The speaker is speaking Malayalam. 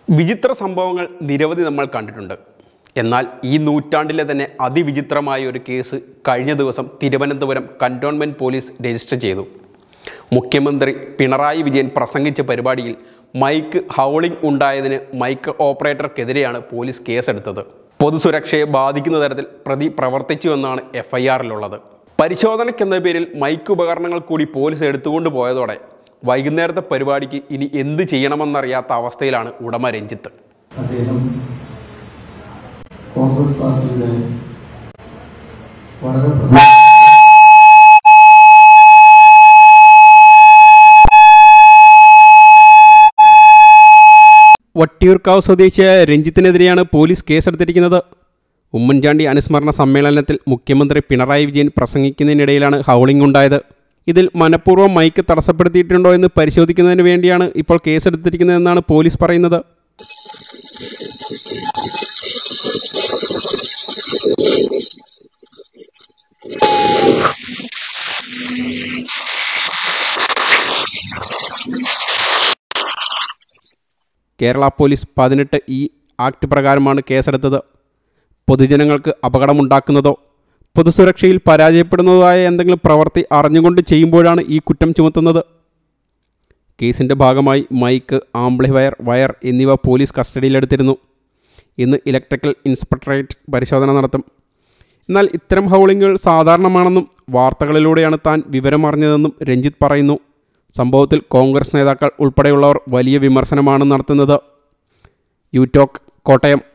വിചിത്ര സംഭവങ്ങൾ നിരവധി നമ്മൾ കണ്ടിട്ടുണ്ട് എന്നാൽ ഈ നൂറ്റാണ്ടിലെ തന്നെ അതിവിചിത്രമായ ഒരു കേസ് കഴിഞ്ഞ ദിവസം തിരുവനന്തപുരം കന്റോൺമെൻറ്റ് പോലീസ് രജിസ്റ്റർ ചെയ്തു മുഖ്യമന്ത്രി പിണറായി വിജയൻ പ്രസംഗിച്ച പരിപാടിയിൽ മൈക്ക് ഹൗളിംഗ് ഉണ്ടായതിന് മൈക്ക് ഓപ്പറേറ്റർക്കെതിരെയാണ് പോലീസ് കേസെടുത്തത് പൊതുസുരക്ഷയെ ബാധിക്കുന്ന തരത്തിൽ പ്രതി പ്രവർത്തിച്ചുവെന്നാണ് എഫ് ഐ ആറിലുള്ളത് പരിശോധനയ്ക്കെന്ന പേരിൽ മൈക്ക് ഉപകരണങ്ങൾ കൂടി പോലീസ് എടുത്തുകൊണ്ട് പോയതോടെ വൈകുന്നേരത്തെ പരിപാടിക്ക് ഇനി എന്ത് ചെയ്യണമെന്നറിയാത്ത അവസ്ഥയിലാണ് ഉടമ രഞ്ജിത്ത് അദ്ദേഹം കോൺഗ്രസ് പാർട്ടിയുടെ വളരെ പ്രധാന വട്ടിയൂർക്കാവ് സ്വദേശിയായ രഞ്ജിത്തിനെതിരെയാണ് പോലീസ് കേസെടുത്തിരിക്കുന്നത് ഉമ്മൻചാണ്ടി അനുസ്മരണ സമ്മേളനത്തിൽ മുഖ്യമന്ത്രി പിണറായി വിജയൻ പ്രസംഗിക്കുന്നതിനിടയിലാണ് ഹൗളിംഗ് ഉണ്ടായത് ഇതിൽ മനഃപൂർവ്വം മൈക്ക് തടസ്സപ്പെടുത്തിയിട്ടുണ്ടോ എന്ന് പരിശോധിക്കുന്നതിന് വേണ്ടിയാണ് ഇപ്പോൾ കേസെടുത്തിരിക്കുന്നതെന്നാണ് പോലീസ് പറയുന്നത് കേരള പോലീസ് പതിനെട്ട് ഇ ആക്ട് പ്രകാരമാണ് കേസെടുത്തത് പൊതുജനങ്ങൾക്ക് അപകടമുണ്ടാക്കുന്നതോ പൊതുസുരക്ഷയിൽ പരാജയപ്പെടുന്നതായ എന്തെങ്കിലും പ്രവൃത്തി അറിഞ്ഞുകൊണ്ട് ചെയ്യുമ്പോഴാണ് ഈ കുറ്റം ചുമത്തുന്നത് കേസിൻ്റെ ഭാഗമായി മൈക്ക് ആംപ്ലിഫയർ വയർ എന്നിവ പോലീസ് കസ്റ്റഡിയിലെടുത്തിരുന്നു ഇന്ന് ഇലക്ട്രിക്കൽ ഇൻസ്പെക്ടറേറ്റ് പരിശോധന നടത്തും എന്നാൽ ഇത്തരം ഹൗളിങ്ങുകൾ സാധാരണമാണെന്നും വാർത്തകളിലൂടെയാണ് താൻ വിവരമറിഞ്ഞതെന്നും രഞ്ജിത്ത് പറയുന്നു സംഭവത്തിൽ കോൺഗ്രസ് നേതാക്കൾ ഉൾപ്പെടെയുള്ളവർ വലിയ വിമർശനമാണ് നടത്തുന്നത് യൂടോക്ക് കോട്ടയം